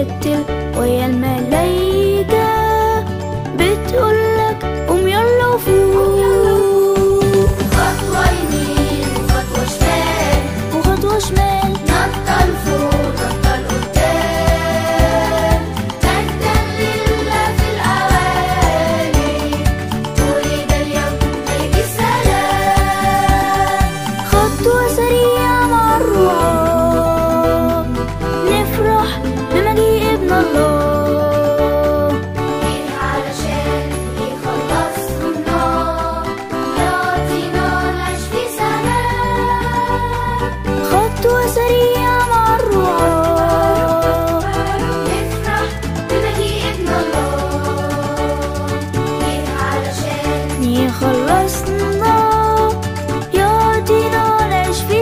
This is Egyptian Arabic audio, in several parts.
بترتل ويا الملايكة بتقولك قوم يلا وفوق خطوة يمين وخطوة شمال وخطوة شمال نطة لفوق نطة لقدام مجدا لله في الأعالي ولد اليوم ملك السلام خطوة سريعة مع الرعاة نفرح بمجيء ابن الله جه علشان يخلصنا يعطينا نعيش في سلام خطوة سريعة مع الرعاة نفرح بمجيء ابن الله جه علشان يخلصنا يعطينا نعيش في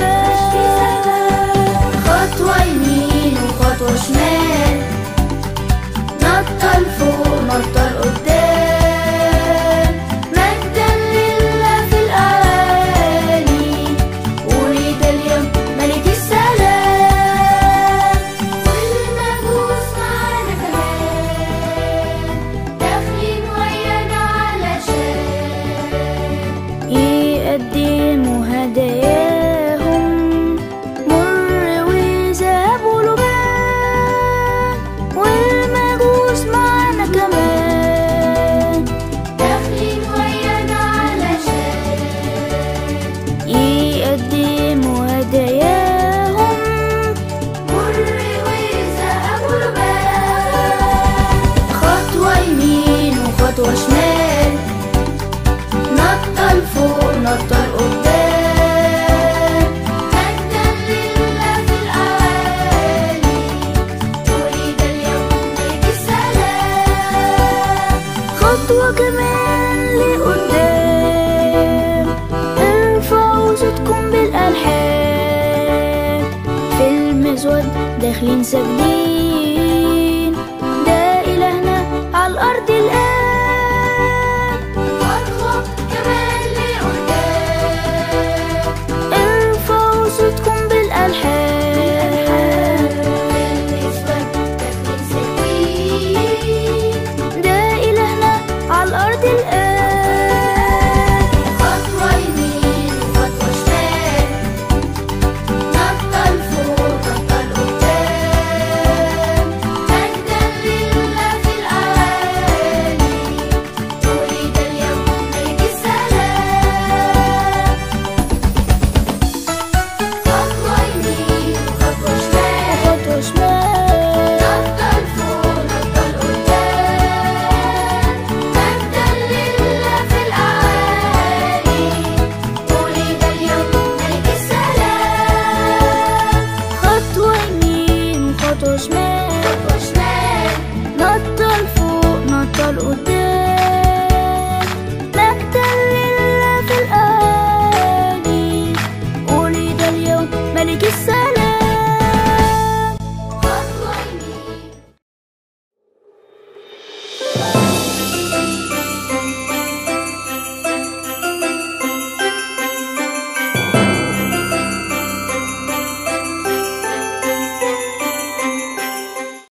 سماء خطوة يمين وخطوة شمال نطة لفوق نطة لقدام مجدا لله في الأعالي ولد اليوم ملك السلام والمجوس معانا كمان داخلين ويانا علشان يقدموا هداياهم مر وذهب ولبان والمجوس معانا كمان داخلين ويانا علشان يقدموا هداياهم مر وذهب ولبان خطوة يمين وخطوة شمال نطة لفوق نطة لقدام مجدا لله في الأعالي ولد اليوم ملك السلام خطوة كمان لقدام ارفعوا صوتكم بالألحان في المزود داخلين ساجدين ده إلهنا على الأرض الآن خطوة كمان لقدام ارفعوا صوتكم بالألحان بالنسبة داخلين ساكتين ده إلهنا على الأرض الآن خطوة يمين وخطوة شمال نطة لفوق نطة لقدام مجدا لله في الأعالي ولد اليوم ملك السلام خطوة يمين وخطوة شمال خطوة شمال نطة لفوق نطة لقدام مجدا لله في الأعالي ولد اليوم ملك السلام خطوة يمين خطوة شمال